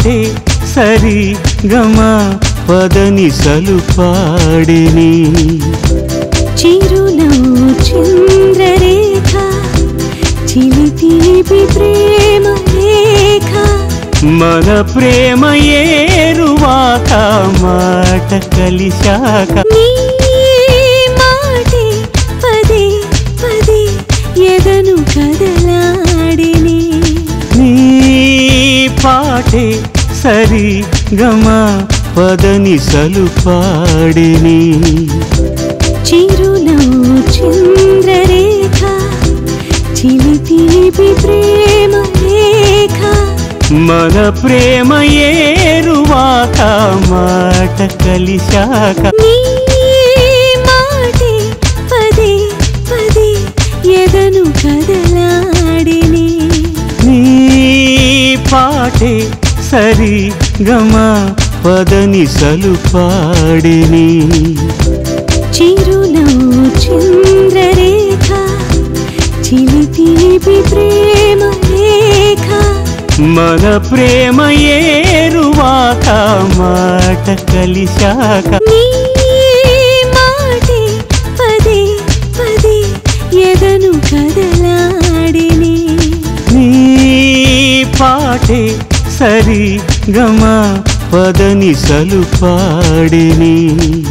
పాటే సరి గమ పదని సలుపాడిని చిరునవ్వు చంద్రరేఖ చిలిపి ప్రేమ రేఖ మన ప్రేమ ఏరువాక మాట కలిశాక నీ మాటే పదే పదే ఎదను కదలాడిని నీ పాటే సరి గమ పదని సలుపాడిని చిరునవ్వు చంద్రరేఖ చిలిపి ప్రేమ రేఖ మన ప్రేమ ఏరువాక మాట కలిశాక నీ మాటే పదే పదే ఎదను కదలాడిని నీ పాటే సరి గమ పదని సలుపాడిని చిరునవ్వు చంద్రరేఖ చిలిపి ప్రేమ రేఖ మన ప్రేమ ఏరువాక మాట కలిశాక నీ మాటే పదే పదే ఎదను కదలాడిని నీ పాటే సరి గమ పదని సలుపాడిని